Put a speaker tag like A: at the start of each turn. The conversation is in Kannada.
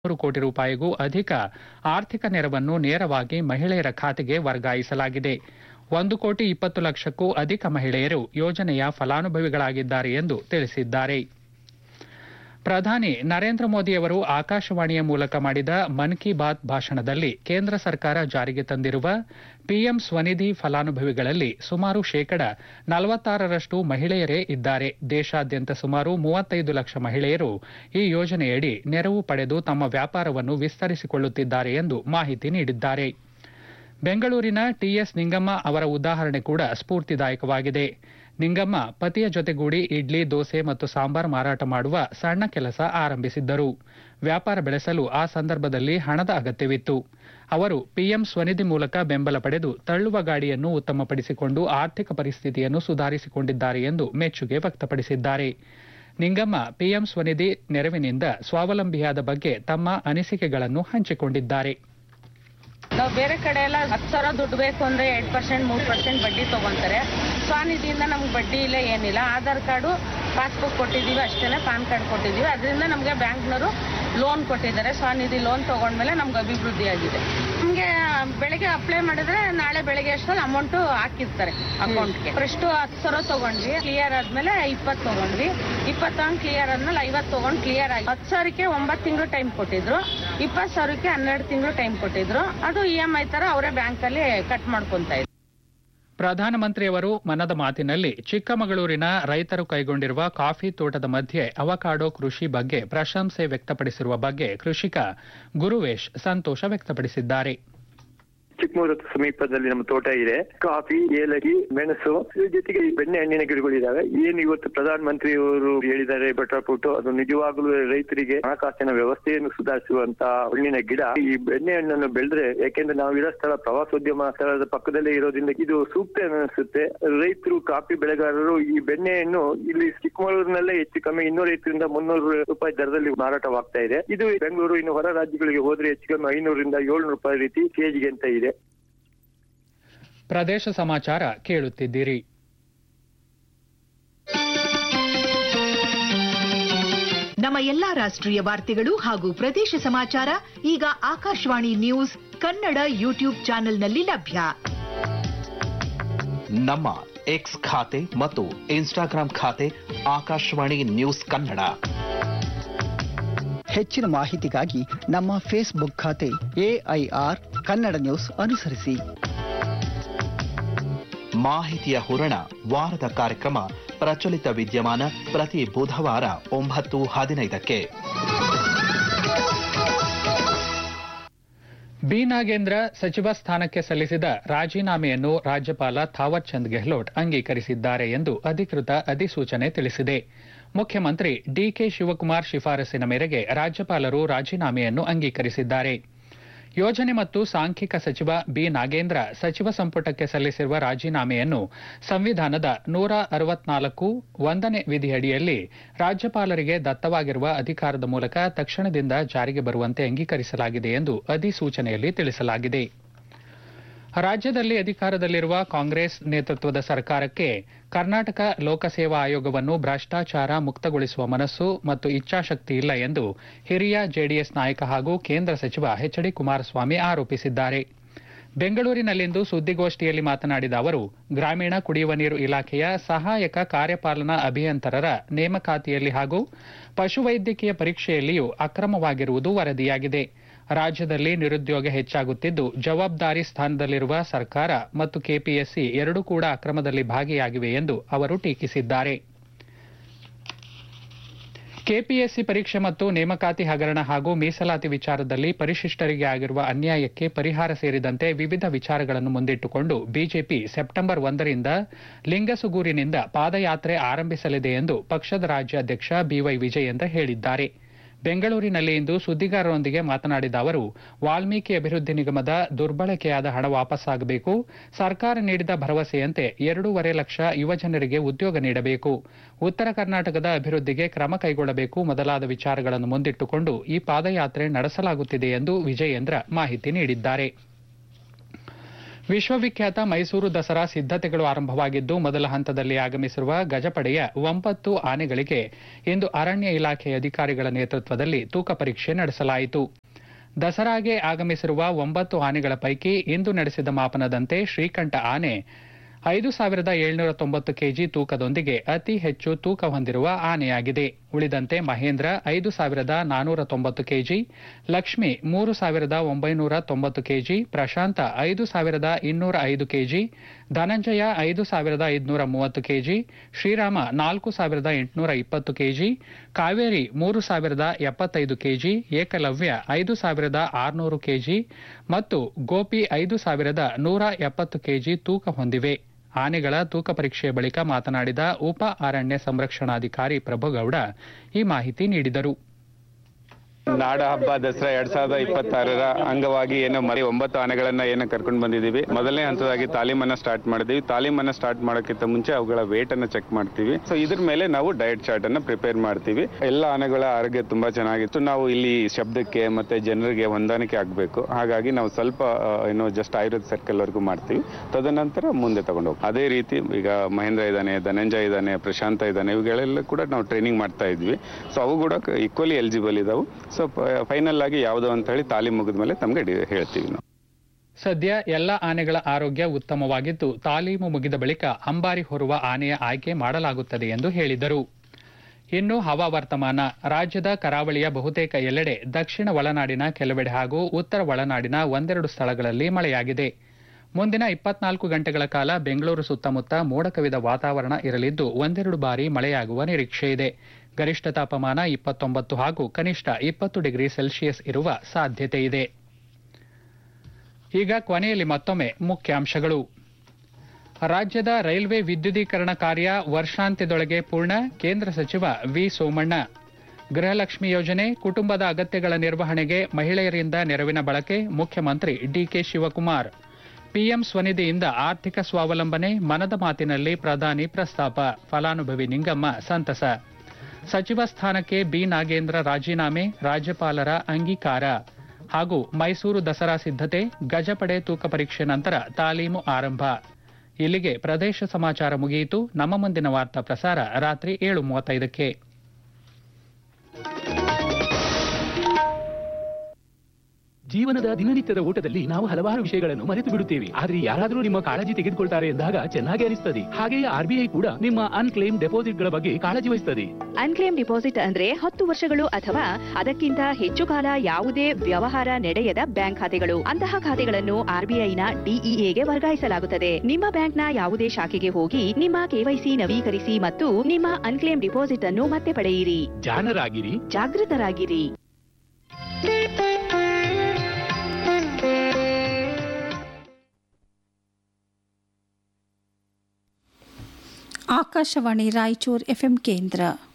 A: ನೂರು ಕೋಟಿ ರೂಪಾಯಿಗೂ ಅಧಿಕ ಆರ್ಥಿಕ ನೆರವನ್ನು ನೇರವಾಗಿ ಮಹಿಳೆಯರ ಖಾತೆಗೆ ವರ್ಗಾಯಿಸಲಾಗಿದೆ ಒಂದು ಕೋಟಿ ಇಪ್ಪತ್ತು ಲಕ್ಷಕ್ಕೂ ಅಧಿಕ ಮಹಿಳೆಯರು ಯೋಜನೆಯ ಫಲಾನುಭವಿಗಳಾಗಿದ್ದಾರೆ ಎಂದು ತಿಳಿಸಿದ್ದಾರೆ ಪ್ರಧಾನಿ ನರೇಂದ್ರ ಮೋದಿಯವರು ಆಕಾಶವಾಣಿಯ ಮೂಲಕ ಮಾಡಿದ ಮನ್ ಕಿ ಬಾತ್ ಭಾಷಣದಲ್ಲಿ ಕೇಂದ್ರ ಸರ್ಕಾರ ಜಾರಿಗೆ ತಂದಿರುವ ಪಿಎಂ ಸ್ವನಿಧಿ ಫಲಾನುಭವಿಗಳಲ್ಲಿ ಸುಮಾರು ಶೇಕಡ ನಲವತ್ತಾರರಷ್ಟು ಮಹಿಳೆಯರೇ ಇದ್ದಾರೆ ದೇಶಾದ್ಯಂತ ಸುಮಾರು ಮೂವತ್ತೈದು ಲಕ್ಷ ಮಹಿಳೆಯರು ಈ ಯೋಜನೆಯಡಿ ನೆರವು ಪಡೆದು ತಮ್ಮ ವ್ಯಾಪಾರವನ್ನು ವಿಸ್ತರಿಸಿಕೊಳ್ಳುತ್ತಿದ್ದಾರೆ ಎಂದು ಮಾಹಿತಿ ನೀಡಿದ್ದಾರೆ ಬೆಂಗಳೂರಿನ ಟಿಎಸ್ ನಿಂಗಮ್ಮ ಅವರ ಉದಾಹರಣೆ ಕೂಡ ಸ್ಫೂರ್ತಿದಾಯಕವಾಗಿದೆ ನಿಂಗಮ್ಮ ಪತಿಯ ಜೊತೆಗೂಡಿ ಇಡ್ಲಿ ದೋಸೆ ಮತ್ತು ಸಾಂಬಾರ್ ಮಾರಾಟ ಮಾಡುವ ಸಣ್ಣ ಕೆಲಸ ಆರಂಭಿಸಿದ್ದರು ವ್ಯಾಪಾರ ಬೆಳೆಸಲು ಆ ಸಂದರ್ಭದಲ್ಲಿ ಹಣದ ಅಗತ್ಯವಿತ್ತು ಅವರು ಪಿಎಂ ಸ್ವನಿಧಿ ಮೂಲಕ ಬೆಂಬಲ ಪಡೆದು ತಳ್ಳುವ ಗಾಡಿಯನ್ನು ಉತ್ತಮಪಡಿಸಿಕೊಂಡು ಆರ್ಥಿಕ ಪರಿಸ್ಥಿತಿಯನ್ನು ಸುಧಾರಿಸಿಕೊಂಡಿದ್ದಾರೆ ಎಂದು ಮೆಚ್ಚುಗೆ ವ್ಯಕ್ತಪಡಿಸಿದ್ದಾರೆ ನಿಂಗಮ್ಮ ಪಿಎಂ ಸ್ವನಿಧಿ ನೆರವಿನಿಂದ ಸ್ವಾವಲಂಬಿಯಾದ ಬಗ್ಗೆ ತಮ್ಮ ಅನಿಸಿಕೆಗಳನ್ನು ಹಂಚಿಕೊಂಡಿದ್ದಾರೆ
B: ನಾವು ಬೇರೆ ಕಡೆ ಎಲ್ಲ ಹತ್ತು ಸಾವಿರ ದುಡ್ಡು ಬೇಕು ಅಂದ್ರೆ ಎರಡು ಪರ್ಸೆಂಟ್ ಮೂರು ಪರ್ಸೆಂಟ್ ಬಡ್ಡಿ ತಗೊಂತಾರೆ ಸ್ವಾನಿಧಿಯಿಂದ ನಮ್ಗೆ ಬಡ್ಡಿ ಇಲ್ಲ ಏನಿಲ್ಲ ಆಧಾರ್ ಕಾರ್ಡು ಪಾಸ್ಬುಕ್ ಕೊಟ್ಟಿದ್ದೀವಿ ಅಷ್ಟೇ ಪಾನ್ ಕಾರ್ಡ್ ಕೊಟ್ಟಿದ್ದೀವಿ ಅದರಿಂದ ನಮಗೆ ಬ್ಯಾಂಕ್ನವರು ಲೋನ್ ಕೊಟ್ಟಿದ್ದಾರೆ ಸ್ವಾನಿಧಿ ಲೋನ್ ತಗೊಂಡ್ಮೇಲೆ ನಮ್ಗೆ ಅಭಿವೃದ್ಧಿ ಆಗಿದೆ ನಮಗೆ ಬೆಳಿಗ್ಗೆ ಅಪ್ಲೈ ಮಾಡಿದ್ರೆ ನಾಳೆ ಬೆಳಿಗ್ಗೆ ಅಷ್ಟೊಂದು ಅಮೌಂಟ್ ಹಾಕಿರ್ತಾರೆ ಅಕೌಂಟ್ಗೆ ಫಸ್ಟ್ ಹತ್ತು ಸಾವಿರ ತಗೊಂಡ್ವಿ ಕ್ಲಿಯರ್ ಆದ್ಮೇಲೆ ಇಪ್ಪತ್ತು ತಗೊಂಡ್ವಿ ಇಪ್ಪತ್ತು ಹಂಗೆ ಕ್ಲಿಯರ್ ಆದ್ಮೇಲೆ ಐವತ್ತು ತಗೊಂಡು ಕ್ಲಿಯರ್ ಆಗಿ ಹತ್ತು ಸಾವಿರಕ್ಕೆ ಒಂಬತ್ತು ತಿಂಗಳು ಟೈಮ್ ಕೊಟ್ಟಿದ್ರು ಇಪ್ಪತ್ತು ಸಾವಿರಕ್ಕೆ ಹನ್ನೆರಡು ತಿಂಗಳು ಟೈಮ್ ಕೊಟ್ಟಿದ್ರು ಅದು ಇ ಎಂ ಐ ತರ ಅವರೇ ಬ್ಯಾಂಕಲ್ಲಿ ಕಟ್ ಮಾಡ್ಕೊಂತ ಇದ್ರು
A: ಪ್ರಧಾನಮಂತ್ರಿಯವರು ಮನದ ಮಾತಿನಲ್ಲಿ ಚಿಕ್ಕಮಗಳೂರಿನ ರೈತರು ಕೈಗೊಂಡಿರುವ ಕಾಫಿ ತೋಟದ ಮಧ್ಯೆ ಅವಕಾಡೋ ಕೃಷಿ ಬಗ್ಗೆ ಪ್ರಶಂಸೆ ವ್ಯಕ್ತಪಡಿಸಿರುವ ಬಗ್ಗೆ ಕೃಷಿಕ ಗುರುವೇಶ್ ಸಂತೋಷ ವ್ಯಕ್ತಪಡಿಸಿದ್ದಾರೆ
C: ಚಿಕ್ಕಮೂರು ಸಮೀಪದಲ್ಲಿ ನಮ್ಮ ತೋಟ ಇದೆ ಕಾಫಿ ಏಲಕ್ಕಿ ಮೆಣಸು ಇದ್ರ ಜೊತೆಗೆ ಈ ಬೆಣ್ಣೆ ಹಣ್ಣಿನ ಗಿಡಗಳಿದಾವೆ ಏನು ಇವತ್ತು ಪ್ರಧಾನ ಮಂತ್ರಿಯವರು ಹೇಳಿದ್ದಾರೆ ಬೆಟರ್ ಪುಟ್ಟು ಅದು ನಿಜವಾಗ್ಲೂ ರೈತರಿಗೆ ಹಣಕಾಸಿನ ವ್ಯವಸ್ಥೆಯನ್ನು ಸುಧಾರಿಸುವಂತ ಹಣ್ಣಿನ ಗಿಡ ಈ ಬೆಣ್ಣೆ ಹಣ್ಣನ್ನು ಬೆಳೆದ್ರೆ ಯಾಕೆಂದ್ರೆ ನಾವು ಇರೋ ಸ್ಥಳ ಪ್ರವಾಸೋದ್ಯಮ ಸ್ಥಳದ ಪಕ್ಕದಲ್ಲೇ ಇರೋದ್ರಿಂದ ಇದು ಸೂಕ್ತ ಅನಿಸುತ್ತೆ ರೈತರು ಕಾಫಿ ಬೆಳೆಗಾರರು ಈ ಬೆಣ್ಣೆಯನ್ನು ಇಲ್ಲಿ ಚಿಕ್ಕಮಗಳೂರಿನಲ್ಲೇ ಹೆಚ್ಚು ಕಮ್ಮಿ ಇನ್ನೂರೈವತ್ತರಿಂದ ಮುನ್ನೂರು ರೂಪಾಯಿ ದರದಲ್ಲಿ ಮಾರಾಟವಾಗ್ತಾ ಇದೆ ಇದು ಬೆಂಗಳೂರು ಇನ್ನು ಹೊರ ರಾಜ್ಯಗಳಿಗೆ ಹೋದ್ರೆ ಹೆಚ್ಚು ಕಮ್ಮಿ ಐನೂರಿಂದ ಏಳ್ನೂರು ರೂಪಾಯಿ ರೀತಿ ಕೆಜಿಗೆ ಅಂತ ಇದೆ
A: ಪ್ರದೇಶ ಸಮಾಚಾರ ಕೇಳುತ್ತಿದ್ದೀರಿ
D: ನಮ್ಮ ಎಲ್ಲಾ ರಾಷ್ಟ್ರೀಯ ವಾರ್ತೆಗಳು ಹಾಗೂ ಪ್ರದೇಶ ಸಮಾಚಾರ ಈಗ ಆಕಾಶವಾಣಿ ನ್ಯೂಸ್ ಕನ್ನಡ ಯೂಟ್ಯೂಬ್ ಚಾನೆಲ್ನಲ್ಲಿ ಲಭ್ಯ
E: ನಮ್ಮ ಎಕ್ಸ್ ಖಾತೆ ಮತ್ತು ಇನ್ಸ್ಟಾಗ್ರಾಂ ಖಾತೆ ಆಕಾಶವಾಣಿ ನ್ಯೂಸ್ ಕನ್ನಡ
F: ಹೆಚ್ಚಿನ ಮಾಹಿತಿಗಾಗಿ ನಮ್ಮ ಫೇಸ್ಬುಕ್ ಖಾತೆ ಎಐಆರ್ ಕನ್ನಡ ನ್ಯೂಸ್ ಅನುಸರಿಸಿ
E: ಮಾಹಿತಿಯ ಹೂರಣ ವಾರದ ಕಾರ್ಯಕ್ರಮ ಪ್ರಚಲಿತ ವಿದ್ಯಮಾನ ಪ್ರತಿ ಬುಧವಾರ ಒಂಬತ್ತು ಹದಿನೈದಕ್ಕೆ
A: ಬಿ ನಾಗೇಂದ್ರ ಸಚಿವ ಸ್ಥಾನಕ್ಕೆ ಸಲ್ಲಿಸಿದ ರಾಜೀನಾಮೆಯನ್ನು ರಾಜ್ಯಪಾಲ ಥಾವರ್ ಚಂದ್ ಗೆಹ್ಲೋಟ್ ಅಂಗೀಕರಿಸಿದ್ದಾರೆ ಎಂದು ಅಧಿಕೃತ ಅಧಿಸೂಚನೆ ತಿಳಿಸಿದೆ ಮುಖ್ಯಮಂತ್ರಿ ಡಿಕೆ ಶಿವಕುಮಾರ್ ಶಿಫಾರಸಿನ ಮೇರೆಗೆ ರಾಜ್ಯಪಾಲರು ರಾಜೀನಾಮೆಯನ್ನು ಅಂಗೀಕರಿಸಿದ್ದಾರೆ ಯೋಜನೆ ಮತ್ತು ಸಾಂಖ್ಯಿಕ ಸಚಿವ ಬಿ ನಾಗೇಂದ್ರ ಸಚಿವ ಸಂಪುಟಕ್ಕೆ ಸಲ್ಲಿಸಿರುವ ರಾಜೀನಾಮೆಯನ್ನು ಸಂವಿಧಾನದ ನೂರ ಅರವತ್ನಾಲ್ಕು ಒಂದನೇ ವಿಧಿಯಡಿಯಲ್ಲಿ ರಾಜ್ಯಪಾಲರಿಗೆ ದತ್ತವಾಗಿರುವ ಅಧಿಕಾರದ ಮೂಲಕ ತಕ್ಷಣದಿಂದ ಜಾರಿಗೆ ಬರುವಂತೆ ಅಂಗೀಕರಿಸಲಾಗಿದೆ ಎಂದು ಅಧಿಸೂಚನೆಯಲ್ಲಿ ತಿಳಿಸಲಾಗಿದೆ ರಾಜ್ಯದಲ್ಲಿ ಅಧಿಕಾರದಲ್ಲಿರುವ ಕಾಂಗ್ರೆಸ್ ನೇತೃತ್ವದ ಸರ್ಕಾರಕ್ಕೆ ಕರ್ನಾಟಕ ಲೋಕಸೇವಾ ಆಯೋಗವನ್ನು ಭ್ರಷ್ಟಾಚಾರ ಮುಕ್ತಗೊಳಿಸುವ ಮನಸ್ಸು ಮತ್ತು ಇಚ್ಛಾಶಕ್ತಿ ಇಲ್ಲ ಎಂದು ಹಿರಿಯ ಜೆಡಿಎಸ್ ನಾಯಕ ಹಾಗೂ ಕೇಂದ್ರ ಸಚಿವ ಎಚ್ ಡಿ ಕುಮಾರಸ್ವಾಮಿ ಆರೋಪಿಸಿದ್ದಾರೆ ಬೆಂಗಳೂರಿನಲ್ಲಿಂದು ಸುದ್ದಿಗೋಷ್ಠಿಯಲ್ಲಿ ಮಾತನಾಡಿದ ಅವರು ಗ್ರಾಮೀಣ ಕುಡಿಯುವ ನೀರು ಇಲಾಖೆಯ ಸಹಾಯಕ ಕಾರ್ಯಪಾಲನಾ ಅಭಿಯಂತರರ ನೇಮಕಾತಿಯಲ್ಲಿ ಹಾಗೂ ಪಶುವೈದ್ಯಕೀಯ ಪರೀಕ್ಷೆಯಲ್ಲಿಯೂ ಅಕ್ರಮವಾಗಿರುವುದು ವರದಿಯಾಗಿದೆ ರಾಜ್ಯದಲ್ಲಿ ನಿರುದ್ಯೋಗ ಹೆಚ್ಚಾಗುತ್ತಿದ್ದು ಜವಾಬ್ದಾರಿ ಸ್ಥಾನದಲ್ಲಿರುವ ಸರ್ಕಾರ ಮತ್ತು ಕೆಪಿಎಸ್ಸಿ ಎರಡೂ ಕೂಡ ಅಕ್ರಮದಲ್ಲಿ ಭಾಗಿಯಾಗಿವೆ ಎಂದು ಅವರು ಟೀಕಿಸಿದ್ದಾರೆ ಕೆಪಿಎಸ್ಸಿ ಪರೀಕ್ಷೆ ಮತ್ತು ನೇಮಕಾತಿ ಹಗರಣ ಹಾಗೂ ಮೀಸಲಾತಿ ವಿಚಾರದಲ್ಲಿ ಪರಿಶಿಷ್ಟರಿಗೆ ಆಗಿರುವ ಅನ್ಯಾಯಕ್ಕೆ ಪರಿಹಾರ ಸೇರಿದಂತೆ ವಿವಿಧ ವಿಚಾರಗಳನ್ನು ಮುಂದಿಟ್ಟುಕೊಂಡು ಬಿಜೆಪಿ ಸೆಪ್ಟೆಂಬರ್ ಒಂದರಿಂದ ಲಿಂಗಸುಗೂರಿನಿಂದ ಪಾದಯಾತ್ರೆ ಆರಂಭಿಸಲಿದೆ ಎಂದು ಪಕ್ಷದ ರಾಜ್ಯಾಧ್ಯಕ್ಷ ಬಿವೈ ವಿಜಯೇಂದ್ರ ಹೇಳಿದ್ದಾರೆ ಬೆಂಗಳೂರಿನಲ್ಲಿ ಇಂದು ಸುದ್ದಿಗಾರರೊಂದಿಗೆ ಮಾತನಾಡಿದ ಅವರು ವಾಲ್ಮೀಕಿ ಅಭಿವೃದ್ಧಿ ನಿಗಮದ ದುರ್ಬಳಕೆಯಾದ ಹಣ ವಾಪಸ್ಸಾಗಬೇಕು ಸರ್ಕಾರ ನೀಡಿದ ಭರವಸೆಯಂತೆ ಎರಡೂವರೆ ಲಕ್ಷ ಯುವಜನರಿಗೆ ಉದ್ಯೋಗ ನೀಡಬೇಕು ಉತ್ತರ ಕರ್ನಾಟಕದ ಅಭಿವೃದ್ಧಿಗೆ ಕ್ರಮ ಕೈಗೊಳ್ಳಬೇಕು ಮೊದಲಾದ ವಿಚಾರಗಳನ್ನು ಮುಂದಿಟ್ಟುಕೊಂಡು ಈ ಪಾದಯಾತ್ರೆ ನಡೆಸಲಾಗುತ್ತಿದೆ ಎಂದು ವಿಜಯೇಂದ್ರ ಮಾಹಿತಿ ನೀಡಿದ್ದಾರೆ ವಿಶ್ವವಿಖ್ಯಾತ ಮೈಸೂರು ದಸರಾ ಸಿದ್ಧತೆಗಳು ಆರಂಭವಾಗಿದ್ದು ಮೊದಲ ಹಂತದಲ್ಲಿ ಆಗಮಿಸಿರುವ ಗಜಪಡೆಯ ಒಂಬತ್ತು ಆನೆಗಳಿಗೆ ಇಂದು ಅರಣ್ಯ ಇಲಾಖೆ ಅಧಿಕಾರಿಗಳ ನೇತೃತ್ವದಲ್ಲಿ ತೂಕ ಪರೀಕ್ಷೆ ನಡೆಸಲಾಯಿತು ದಸರಾಗೆ ಆಗಮಿಸಿರುವ ಒಂಬತ್ತು ಆನೆಗಳ ಪೈಕಿ ಇಂದು ನಡೆಸಿದ ಮಾಪನದಂತೆ ಶ್ರೀಕಂಠ ಆನೆ ಐದು ಸಾವಿರದ ಏಳ್ನೂರ ತೊಂಬತ್ತು ಕೆಜಿ ತೂಕದೊಂದಿಗೆ ಅತಿ ಹೆಚ್ಚು ತೂಕ ಹೊಂದಿರುವ ಆನೆಯಾಗಿದೆ ಉಳಿದಂತೆ ಮಹೇಂದ್ರ ಐದು ಸಾವಿರದ ನಾನೂರ ತೊಂಬತ್ತು ಕೆಜಿ ಲಕ್ಷ್ಮಿ ಮೂರು ಸಾವಿರದ ಒಂಬೈನೂರ ತೊಂಬತ್ತು ಕೆಜಿ ಪ್ರಶಾಂತ ಐದು ಸಾವಿರದ ಇನ್ನೂರ ಐದು ಕೆಜಿ ಧನಂಜಯ ಐದು ಸಾವಿರದ ಐದುನೂರ ಮೂವತ್ತು ಕೆಜಿ ಶ್ರೀರಾಮ ನಾಲ್ಕು ಸಾವಿರದ ಎಂಟುನೂರ ಇಪ್ಪತ್ತು ಕೆಜಿ ಕಾವೇರಿ ಮೂರು ಸಾವಿರದ ಎಪ್ಪತ್ತೈದು ಕೆಜಿ ಏಕಲವ್ಯ ಐದು ಸಾವಿರದ ಆರುನೂರು ಕೆಜಿ ಮತ್ತು ಗೋಪಿ ಐದು ಸಾವಿರದ ನೂರ ಎಪ್ಪತ್ತು ಕೆಜಿ ತೂಕ ಹೊಂದಿವೆ ಆನೆಗಳ ತೂಕ ಪರೀಕ್ಷೆಯ ಬಳಿಕ ಮಾತನಾಡಿದ ಉಪ ಅರಣ್ಯ ಸಂರಕ್ಷಣಾಧಿಕಾರಿ ಪ್ರಭುಗೌಡ ಈ ಮಾಹಿತಿ ನೀಡಿದರು
G: ನಾಡ ಹಬ್ಬ ದಸರಾ ಎರಡ್ ಸಾವಿರದ ಇಪ್ಪತ್ತಾರರ ಅಂಗವಾಗಿ ಏನು ಮರಿ ಒಂಬತ್ತು ಆನೆಗಳನ್ನ ಏನು ಕರ್ಕೊಂಡು ಬಂದಿದ್ದೀವಿ ಮೊದಲನೇ ಹಂತದಾಗಿ ತಾಲೀಮನ್ನ ಸ್ಟಾರ್ಟ್ ಮಾಡಿದೀವಿ ತಾಲೀಮನ್ನ ಸ್ಟಾರ್ಟ್ ಮಾಡೋಕ್ಕಿಂತ ಮುಂಚೆ ಅವುಗಳ ವೇಟ್ ಅನ್ನ ಚೆಕ್ ಮಾಡ್ತೀವಿ ಸೊ ಇದ್ರ ಮೇಲೆ ನಾವು ಡಯಟ್ ಚಾರ್ಟ್ ಅನ್ನ ಪ್ರಿಪೇರ್ ಮಾಡ್ತೀವಿ ಎಲ್ಲ ಆನೆಗಳ ಆರೋಗ್ಯ ತುಂಬಾ ಚೆನ್ನಾಗಿತ್ತು ನಾವು ಇಲ್ಲಿ ಶಬ್ದಕ್ಕೆ ಮತ್ತೆ ಜನರಿಗೆ ಹೊಂದಾಣಿಕೆ ಆಗಬೇಕು ಹಾಗಾಗಿ ನಾವು ಸ್ವಲ್ಪ ಆ, ಏನು ಜಸ್ಟ್ ಆಯುರ್ವೇದ ಸರ್ಕಲ್ ವರೆಗೂ ಮಾಡ್ತೀವಿ ತದನಂತರ ಮುಂದೆ ತಗೊಂಡು ಹೋಗ್ತೀವಿ ಅದೇ ರೀತಿ ಈಗ ಮಹೇಂದ್ರ ಇದ್ದಾನೆ ಧನಂಜಯ ಇದ್ದಾನೆ ಪ್ರಶಾಂತ ಇದ್ದಾನೆ ಇವುಗಳೆಲ್ಲ ಕೂಡ ನಾವು ಟ್ರೈನಿಂಗ್ ಮಾಡ್ತಾ ಇದ್ವಿ ಸೊ ಅವು ಕೂಡ ಈಕ್ವಲಿ ಎಲಿಜಿಬಲ್ ಇದಾವೆ ಸೊ ಫೈನಲ್ ಆಗಿ ಯಾವುದು ಅಂತ ಹೇಳಿ ತಾಲೀಮ್ ಮುಗಿದ ಮೇಲೆ ತಮಗೆ ಹೇಳ್ತೀವಿ ನಾವು
A: ಸದ್ಯ ಎಲ್ಲ ಆನೆಗಳ ಆರೋಗ್ಯ ಉತ್ತಮವಾಗಿದ್ದು ತಾಲೀಮು ಮುಗಿದ ಬಳಿಕ ಅಂಬಾರಿ ಹೊರುವ ಆನೆಯ ಆಯ್ಕೆ ಮಾಡಲಾಗುತ್ತದೆ ಎಂದು ಹೇಳಿದರು ಇನ್ನು ಹವಾವರ್ತಮಾನ ರಾಜ್ಯದ ಕರಾವಳಿಯ ಬಹುತೇಕ ಎಲ್ಲೆಡೆ ದಕ್ಷಿಣ ಒಳನಾಡಿನ ಕೆಲವೆಡೆ ಹಾಗೂ ಉತ್ತರ ಒಳನಾಡಿನ ಒಂದೆರಡು ಸ್ಥಳಗಳಲ್ಲಿ ಮಳೆಯಾಗಿದೆ ಮುಂದಿನ ಇಪ್ಪತ್ನಾಲ್ಕು ಗಂಟೆಗಳ ಕಾಲ ಬೆಂಗಳೂರು ಸುತ್ತಮುತ್ತ ಮೋಡ ಕವಿದ ವಾತಾವರಣ ಇರಲಿದ್ದು ಒಂದೆರಡು ಬಾರಿ ಮಳೆಯಾಗುವ ನಿರೀಕ್ಷೆ ಇದೆ ಗರಿಷ್ಠ ತಾಪಮಾನ ಇಪ್ಪತ್ತೊಂಬತ್ತು ಹಾಗೂ ಕನಿಷ್ಠ ಇಪ್ಪತ್ತು ಡಿಗ್ರಿ ಸೆಲ್ಸಿಯಸ್ ಇರುವ ಸಾಧ್ಯತೆ ಇದೆ ಈಗ ಕೊನೆಯಲ್ಲಿ ಮತ್ತೊಮ್ಮೆ ಮುಖ್ಯಾಂಶಗಳು ರಾಜ್ಯದ ರೈಲ್ವೆ ವಿದ್ಯುದೀಕರಣ ಕಾರ್ಯ ವರ್ಷಾಂತ್ಯದೊಳಗೆ ಪೂರ್ಣ ಕೇಂದ್ರ ಸಚಿವ ವಿ ಸೋಮಣ್ಣ ಗೃಹಲಕ್ಷ್ಮಿ ಯೋಜನೆ ಕುಟುಂಬದ ಅಗತ್ಯಗಳ ನಿರ್ವಹಣೆಗೆ ಮಹಿಳೆಯರಿಂದ ನೆರವಿನ ಬಳಕೆ ಮುಖ್ಯಮಂತ್ರಿ ಡಿಕೆ ಶಿವಕುಮಾರ್ ಪಿಎಂ ಸ್ವನಿಧಿಯಿಂದ ಆರ್ಥಿಕ ಸ್ವಾವಲಂಬನೆ ಮನದ ಮಾತಿನಲ್ಲಿ ಪ್ರಧಾನಿ ಪ್ರಸ್ತಾಪ ಫಲಾನುಭವಿ ನಿಂಗಮ್ಮ ಸಂತಸ ಸಚಿವ ಸ್ಥಾನಕ್ಕೆ ಬಿ ನಾಗೇಂದ್ರ ರಾಜೀನಾಮೆ ರಾಜ್ಯಪಾಲರ ಅಂಗೀಕಾರ ಹಾಗೂ ಮೈಸೂರು ದಸರಾ ಸಿದ್ಧತೆ ಗಜಪಡೆ ತೂಕ ಪರೀಕ್ಷೆ ನಂತರ ತಾಲೀಮು ಆರಂಭ ಇಲ್ಲಿಗೆ ಪ್ರದೇಶ ಸಮಾಚಾರ ಮುಗಿಯಿತು ನಮ್ಮ ಮುಂದಿನ ವಾರ್ತಾ ಪ್ರಸಾರ ರಾತ್ರಿ ಏಳು ಮೂವತ್ತೈದಕ್ಕೆ
H: ಜೀವನದ ದಿನನಿತ್ಯದ ಓಟದಲ್ಲಿ ನಾವು ಹಲವಾರು ವಿಷಯಗಳನ್ನು ಮರೆತು ಬಿಡುತ್ತೇವೆ ಆದ್ರೆ ಯಾರಾದರೂ ನಿಮ್ಮ ಕಾಳಜಿ ತೆಗೆದುಕೊಳ್ತಾರೆ ಎಂದಾಗ ಚೆನ್ನಾಗಿ ಅನಿಸ್ತದೆ ಹಾಗೆಯೇ ಆರ್ಬಿಐ ಕೂಡ ನಿಮ್ಮ ಅನ್ಕ್ಲೇಮ್ ಡೆಪಾಸಿಟ್ಗಳ ಬಗ್ಗೆ ಕಾಳಜಿ ವಹಿಸ್ತದೆ
I: ಅನ್ಕ್ಲೇಮ್ ಡಿಪಾಸಿಟ್ ಅಂದ್ರೆ ಹತ್ತು ವರ್ಷಗಳು ಅಥವಾ ಅದಕ್ಕಿಂತ ಹೆಚ್ಚು ಕಾಲ ಯಾವುದೇ ವ್ಯವಹಾರ ನಡೆಯದ ಬ್ಯಾಂಕ್ ಖಾತೆಗಳು ಅಂತಹ ಖಾತೆಗಳನ್ನು ಆರ್ಬಿಐನ ಡಿಇಎಗೆ ವರ್ಗಾಯಿಸಲಾಗುತ್ತದೆ ನಿಮ್ಮ ಬ್ಯಾಂಕ್ನ ಯಾವುದೇ ಶಾಖೆಗೆ ಹೋಗಿ ನಿಮ್ಮ ಕೆವೈಸಿ ನವೀಕರಿಸಿ ಮತ್ತು ನಿಮ್ಮ ಅನ್ಕ್ಲೇಮ್ ಡಿಪಾಸಿಟ್ ಅನ್ನು ಮತ್ತೆ ಪಡೆಯಿರಿ
H: ಜಾಣರಾಗಿರಿ
I: ಜಾಗೃತರಾಗಿರಿ
J: ಆಕಾಶವಾಣಿ ರಾಯಚೂರು ಎಫ್ಎಂ ಕೇಂದ್ರ